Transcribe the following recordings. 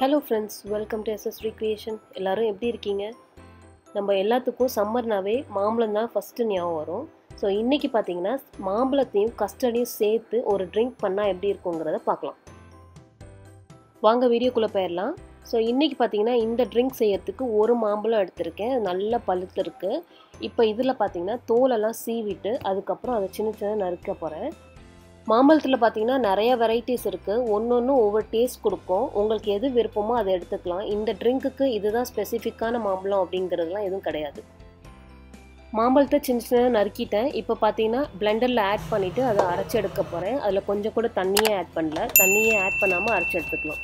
hello friends welcome to SS recreation எல்லோரும் எப்படி இருக்கீங்க நம்ம எல்லாத்துக்கும் சம்மர்னாவே மாம்பழம் தான் ஃபஸ்ட்டு ஞாபகம் வரும் ஸோ இன்றைக்கி பார்த்தீங்கன்னா மாம்பழத்தையும் கஸ்டர்டையும் சேர்த்து ஒரு ட்ரிங்க் பண்ணால் எப்படி இருக்குங்கிறத பார்க்கலாம் வாங்க வீடியோக்குள்ளே போயிடலாம் ஸோ இன்றைக்கி பார்த்தீங்கன்னா இந்த ட்ரிங்க் செய்யறதுக்கு ஒரு மாம்பழம் எடுத்திருக்கேன் அது நல்லா பழுத்திருக்கு இப்போ இதில் பார்த்தீங்கன்னா தோலெல்லாம் சீவிட்டு அதுக்கப்புறம் அதை சின்ன சின்ன நறுக்க போகிறேன் மாம்பழத்தில் பார்த்தீங்கன்னா நிறைய வெரைட்டிஸ் இருக்குது ஒன்று ஒன்று ஒவ்வொரு டேஸ்ட் கொடுக்கும் உங்களுக்கு எது விருப்பமோ அதை எடுத்துக்கலாம் இந்த ட்ரிங்க்குக்கு இதுதான் ஸ்பெசிஃபிக்கான மாம்பழம் அப்படிங்கிறதுலாம் எதுவும் கிடையாது மாம்பழத்தை சின்ன சின்ன நறுக்கிட்டேன் இப்போ பார்த்தீங்கன்னா பிளெண்டரில் ஆட் பண்ணிவிட்டு அதை அரைச்சி எடுக்க போகிறேன் அதில் கொஞ்சம் கூட தண்ணியே ஆட் பண்ணல தண்ணியே ஆட் பண்ணாமல் அரைச்சி எடுத்துக்கலாம்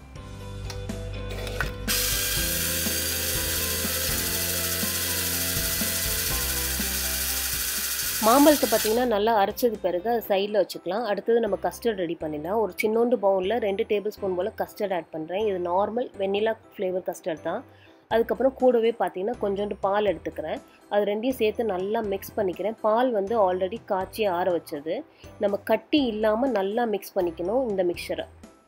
மாம்பழத்தை பார்த்தீங்கன்னா நல்லா அரைச்சது பிறகு அது சைடில் வச்சுக்கலாம் அடுத்தது நம்ம கஸ்டர்ட் ரெடி பண்ணிடலாம் ஒரு சின்னோண்டு பவுலில் ரெண்டு டேபிள் ஸ்பூன் போல் கஸ்டர்ட் ஆட் பண்ணுறேன் இது நார்மல் வெண்ணிலா ஃப்ளேவர் கஸ்டர்ட் தான் அதுக்கப்புறம் கூடவே பார்த்தீங்கன்னா கொஞ்சோண்டு பால் எடுத்துக்கிறேன் அது ரெண்டையும் சேர்த்து நல்லா மிக்ஸ் பண்ணிக்கிறேன் பால் வந்து ஆல்ரெடி காய்ச்சி ஆற வச்சது நம்ம கட்டி இல்லாமல் நல்லா மிக்ஸ் பண்ணிக்கணும் இந்த மிக்சரை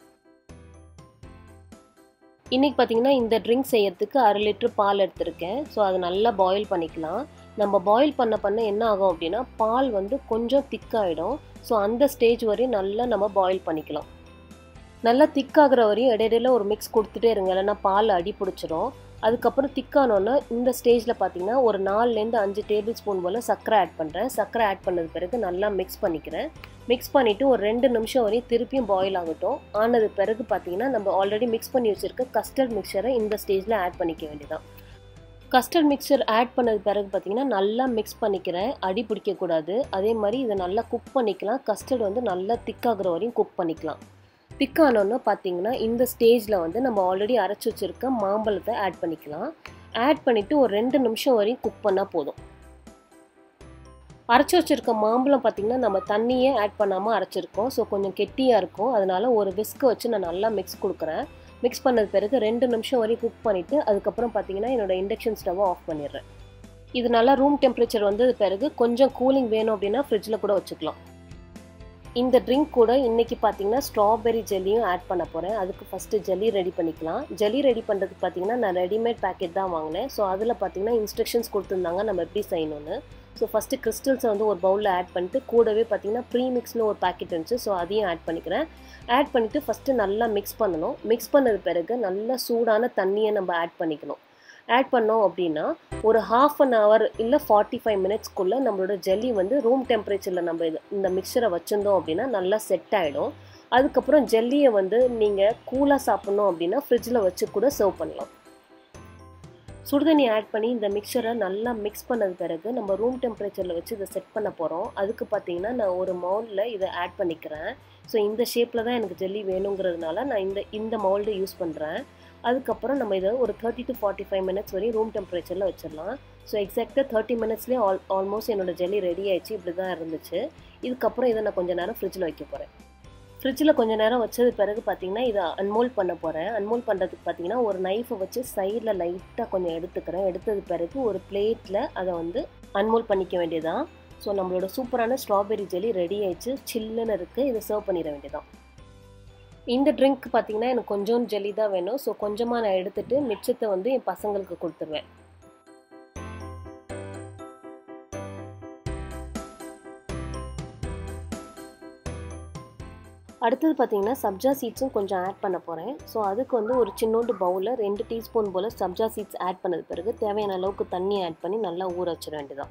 இன்றைக்கி பார்த்தீங்கன்னா இந்த ட்ரிங்க் செய்யறதுக்கு அரை லிட்ரு பால் எடுத்திருக்கேன் ஸோ அதை நல்லா பாயில் பண்ணிக்கலாம் நம்ம பாயில் பண்ண பண்ண என்ன ஆகும் அப்படின்னா பால் வந்து கொஞ்சம் திக்காகிடும் ஸோ அந்த ஸ்டேஜ் வரையும் நல்லா நம்ம பாயில் பண்ணிக்கலாம் நல்லா திக்காகிற வரையும் இடையிடையில ஒரு மிக்ஸ் கொடுத்துட்டே இருங்க இல்லைன்னா பால் அடி பிடிச்சிரும் அதுக்கப்புறம் திக்கானோன்னா இந்த ஸ்டேஜில் பார்த்தீங்கன்னா ஒரு நாலுலேருந்து அஞ்சு டேபிள் ஸ்பூன் போல் சர்க்கரை ஆட் பண்ணுறேன் சர்க்கரை ஆட் பண்ணது பிறகு நல்லா மிக்ஸ் பண்ணிக்கிறேன் மிக்ஸ் பண்ணிவிட்டு ஒரு ரெண்டு நிமிஷம் வரையும் திருப்பியும் பாயில் ஆகட்டும் ஆனது பிறகு பார்த்தீங்கன்னா நம்ம ஆல்ரெடி மிக்ஸ் பண்ணி வச்சுருக்க கஸ்டர்ட் மிக்சரை இந்த ஸ்டேஜில் ஆட் பண்ணிக்க வேண்டியதான் கஸ்டர்ட் மிக்சர் ஆட் பண்ணது பிறகு பார்த்தீங்கன்னா நல்லா மிக்ஸ் பண்ணிக்கிறேன் அடி பிடிக்கக்கூடாது அதே மாதிரி இதை நல்லா குக் பண்ணிக்கலாம் கஸ்டர்ட் வந்து நல்லா திக்காகிற வரையும் குக் பண்ணிக்கலாம் திக்கானோன்னு பார்த்தீங்கன்னா இந்த ஸ்டேஜில் வந்து நம்ம ஆல்ரெடி அரைச்சி வச்சுருக்க மாம்பழத்தை ஆட் பண்ணிக்கலாம் ஆட் பண்ணிவிட்டு ஒரு ரெண்டு நிமிஷம் வரையும் குக் பண்ணால் போதும் அரைச்சி வச்சுருக்க மாம்பழம் பார்த்திங்கன்னா நம்ம தண்ணியே ஆட் பண்ணாமல் அரைச்சிருக்கோம் ஸோ கொஞ்சம் கெட்டியாக இருக்கும் அதனால் ஒரு விஸ்க்கு வச்சு நான் நல்லா மிக்ஸ் கொடுக்குறேன் மிக்ஸ் பண்ணது பிறகு ரெண்டு நிமிஷம் வரையும் குக் பண்ணிவிட்டு அதுக்கப்புறம் பார்த்தீங்கன்னா என்னோடய இண்டக்ஷன் ஸ்டவ்வை ஆஃப் பண்ணிடுறேன் இது நல்லா ரூம் டெம்பரேச்சர் வந்தது பிறகு கொஞ்சம் கூலிங் வேணும் அப்படின்னா ஃப்ரிட்ஜில் கூட வச்சுக்கலாம் இந்த ட்ரிங்க் கூட இன்றைக்கி பார்த்தீங்கன்னா ஸ்ட்ராபெரி ஜெல்லியும் ஆட் பண்ண போகிறேன் அதுக்கு ஃபஸ்ட்டு ஜெல்லி ரெடி பண்ணிக்கலாம் ஜெல்லி ரெடி பண்ணுறதுக்கு பார்த்தீங்கன்னா நான் ரெடிமேட் பேக்கெட் தான் வாங்கினேன் ஸோ அதில் பார்த்தீங்கன்னா இன்ஸ்ட்ரக்ஷன்ஸ் கொடுத்துருந்தாங்க நம்ம எப்படி செய்யணும்னு ஸோ ஃபஸ்ட்டு கிறிஸ்டல்ஸை வந்து ஒரு பவுலில் ஆட் பண்ணிட்டு கூடவே பார்த்தீங்கன்னா ப்ரீ மிக்ஸ்னு ஒரு பேக்கெட் இருந்துச்சு ஸோ அதையும் ஆட் பண்ணிக்கிறேன் ஆட் பண்ணிவிட்டு ஃபஸ்ட்டு நல்லா மிக்ஸ் பண்ணணும் மிக்ஸ் பண்ணது பிறகு நல்லா சூடான தண்ணியை நம்ம ஆட் பண்ணிக்கணும் ஆட் பண்ணோம் அப்படின்னா ஒரு ஹாஃப் அன் ஹவர் இல்லை ஃபார்ட்டி ஃபைவ் மினிட்ஸ்க்குள்ளே நம்மளோட ஜெல்லி வந்து ரூம் டெம்பரேச்சரில் நம்ம இது இந்த மிக்சரை வச்சுருந்தோம் அப்படின்னா நல்லா செட் ஆகிடும் அதுக்கப்புறம் ஜெல்லியை வந்து நீங்கள் கூலாக சாப்பிட்ணும் அப்படின்னா ஃப்ரிட்ஜில் வச்சு கூட சர்வ் பண்ணலாம் சுடுதண்ணி ஆட் பண்ணி இந்த மிக்சரை நல்லா மிக்ஸ் பண்ணது பிறகு நம்ம ரூம் டெம்பரேச்சரில் வச்சு இதை செட் பண்ண போகிறோம் அதுக்கு பார்த்தீங்கன்னா நான் ஒரு மவுலில் இதை ஆட் பண்ணிக்கிறேன் ஸோ இந்த ஷேப்பில் தான் எனக்கு ஜெல்லி வேணுங்கிறதுனால நான் இந்த இந்த மவுல்டு யூஸ் பண்ணுறேன் அதுக்கப்புறம் நம்ம இதை ஒரு thirty to forty five minutes வரையும் ரூம் டெம்பரேச்சரில் வச்சிடலாம் ஸோ எக்ஸாக்டாக தேர்ட்டி மினிட்ஸ்லேயே ஆல் ஆல்மோஸ்ட் என்னோடய ஜெல்லி ரெடி ஆயிடுச்சு இப்படி தான் இருந்துச்சு இதுக்கப்புறம் இதை நான் கொஞ்சம் நேரம் ஃப்ரிட்ஜில் வைக்க போகிறேன் ஃப்ரிட்ஜில் கொஞ்சம் நேரம் வச்சது பிறகு பார்த்தீங்கன்னா இதை அன்மோல் பண்ண போகிறேன் அன்மோல் பண்ணுறதுக்கு பார்த்தீங்கன்னா ஒரு நைஃபை வச்சு சைடில் லைட்டாக கொஞ்சம் எடுத்துக்கிறேன் எடுத்தது பிறகு ஒரு பிளேட்டில் அதை வந்து அன்மோல் பண்ணிக்க வேண்டியதான் ஸோ நம்மளோட சூப்பரான ஸ்ட்ராபெரி ஜெல்லி ரெடி ஆயிடுச்சு சில்லுன்னு இருக்குது இதை சர்வ் பண்ணிட வேண்டியதான் இந்த ட்ரிங்க் பார்த்தீங்கன்னா எனக்கு கொஞ்சம் ஜெல்லி தான் வேணும் ஸோ கொஞ்சமாக நான் எடுத்துகிட்டு மிச்சத்தை வந்து என் பசங்களுக்கு கொடுத்துருவேன் அடுத்தது பார்த்தீங்கன்னா சப்ஜா சீட்ஸும் கொஞ்சம் ஆட் பண்ண போகிறேன் ஸோ அதுக்கு வந்து ஒரு சின்னோண்டு பவுலில் ரெண்டு டீஸ்பூன் போல் சப்ஜா சீட்ஸ் ஆட் பண்ணது பிறகு தேவையான அளவுக்கு தண்ணி ஆட் பண்ணி நல்லா ஊற வச்சிட வேண்டியதான்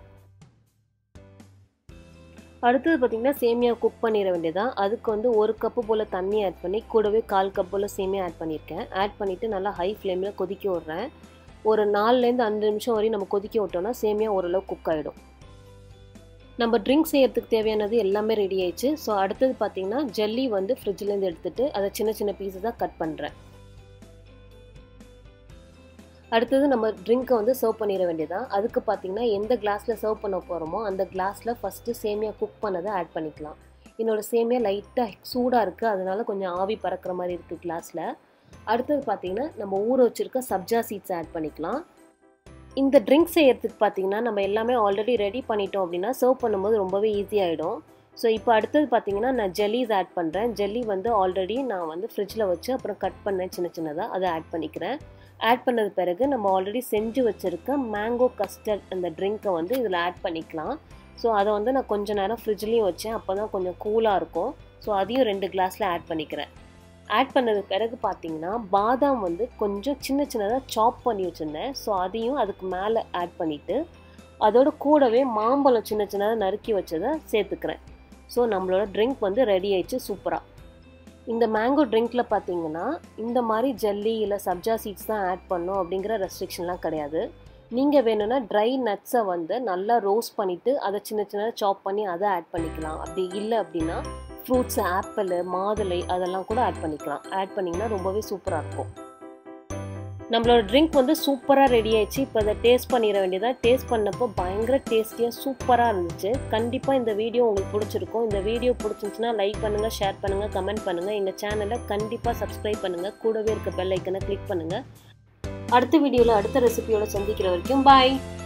அடுத்தது பார்த்திங்கன்னா சேமியா குக் பண்ணிட வேண்டியதான் அதுக்கு வந்து ஒரு கப்பு போல் தண்ணி ஆட் பண்ணி கூடவே கால் கப் போல் சேமியா ஆட் பண்ணியிருக்கேன் ஆட் பண்ணிவிட்டு நல்லா ஹை ஃப்ளேமில் கொதிக்க விட்றேன் ஒரு நாலுலேருந்து அஞ்சு நிமிஷம் வரையும் நம்ம கொதிக்க விட்டோம்னா சேமியா ஓரளவு குக் ஆகிடும் நம்ம ட்ரிங்க் செய்யறதுக்கு தேவையானது எல்லாமே ரெடி ஆயிடுச்சு ஸோ அடுத்தது பார்த்திங்கன்னா ஜெல்லி வந்து ஃப்ரிட்ஜ்லேருந்து எடுத்துகிட்டு அதை சின்ன சின்ன பீஸஸாக கட் பண்ணுறேன் அடுத்தது நம்ம ட்ரிங்க்கை வந்து சர்வ் பண்ணிட வேண்டியதான் அதுக்கு பார்த்தீங்கன்னா எந்த கிளாஸில் சர்வ் பண்ண போகிறோமோ அந்த கிளாஸில் ஃபஸ்ட்டு சேமியா குக் பண்ணதை ஆட் பண்ணிக்கலாம் என்னோடய சேமியா லைட்டாக சூடாக இருக்குது அதனால கொஞ்சம் ஆவி பறக்கிற மாதிரி இருக்குது கிளாஸில் அடுத்தது பார்த்தீங்கன்னா நம்ம ஊற வச்சுருக்க சப்ஜா சீட்ஸ் ஆட் பண்ணிக்கலாம் இந்த ட்ரிங்க் செய்யறதுக்கு பார்த்தீங்கன்னா நம்ம எல்லாமே ஆல்ரெடி ரெடி பண்ணிட்டோம் அப்படின்னா சர்வ் பண்ணும்போது ரொம்பவே ஈஸியாகிடும் ஸோ இப்போ அடுத்தது பார்த்தீங்கன்னா நான் ஜெல்லிஸ் ஆட் பண்ணுறேன் ஜெல்லி வந்து ஆல்ரெடி நான் வந்து ஃப்ரிட்ஜில் வச்சு அப்புறம் கட் பண்ணேன் சின்ன சின்னதாக அதை ஆட் பண்ணிக்கிறேன் ஆட் பண்ணது பிறகு நம்ம ஆல்ரெடி செஞ்சு வச்சுருக்க மேங்கோ கஸ்டர்ட் அந்த ட்ரிங்க்கை வந்து இதில் ஆட் பண்ணிக்கலாம் ஸோ அதை வந்து நான் கொஞ்ச நேரம் ஃப்ரிட்ஜ்லேயும் வச்சேன் அப்போ தான் கொஞ்சம் கூலாக இருக்கும் ஸோ அதையும் ரெண்டு கிளாஸில் ஆட் பண்ணிக்கிறேன் ஆட் பண்ணது பிறகு பார்த்தீங்கன்னா பாதாம் வந்து கொஞ்சம் சின்ன சின்னதாக சாப் பண்ணி வச்சுருந்தேன் ஸோ அதையும் அதுக்கு மேலே ஆட் பண்ணிவிட்டு அதோட கூடவே மாம்பழம் சின்ன சின்னதாக நறுக்கி வச்சதை சேர்த்துக்கிறேன் ஸோ நம்மளோட ட்ரிங்க் வந்து ரெடி ஆயிடுச்சு சூப்பராக இந்த மேங்கோ ட்ரிங்க்கில் பார்த்தீங்கன்னா இந்த மாதிரி ஜெல்லி இல்லை சப்ஜா சீட்ஸ் தான் ஆட் பண்ணோம் அப்படிங்கிற ரெஸ்ட்ரிக்ஷன்லாம் கிடையாது நீங்கள் வேணும்னா ட்ரை நட்ஸை வந்து நல்லா ரோஸ்ட் பண்ணிவிட்டு அதை சின்ன சின்னதாக சாப் பண்ணி அதை ஆட் பண்ணிக்கலாம் அப்படி இல்லை அப்படின்னா ஃப்ரூட்ஸ் ஆப்பிள் மாதுளை அதெல்லாம் கூட ஆட் பண்ணிக்கலாம் ஆட் பண்ணிங்கன்னா ரொம்பவே சூப்பராக இருக்கும் நம்மளோட ட்ரிங்க் வந்து சூப்பராக ரெடி ஆயிடுச்சு இப்போ அதை டேஸ்ட் பண்ணிட வேண்டியதாக டேஸ்ட் பண்ணப்போ பயங்கர டேஸ்டியாக சூப்பராக இருந்துச்சு கண்டிப்பாக இந்த வீடியோ உங்களுக்கு பிடிச்சிருக்கும் இந்த வீடியோ பிடிச்சிருந்துச்சுன்னா லைக் பண்ணுங்கள் ஷேர் பண்ணுங்கள் கமெண்ட் பண்ணுங்கள் எங்கள் சேனலை கண்டிப்பாக சப்ஸ்கிரைப் பண்ணுங்கள் கூடவே இருக்க பெல் ஐக்கனை கிளிக் பண்ணுங்கள் அடுத்த வீடியோவில் அடுத்த ரெசிபியோட சந்திக்கிற வரைக்கும் பாய்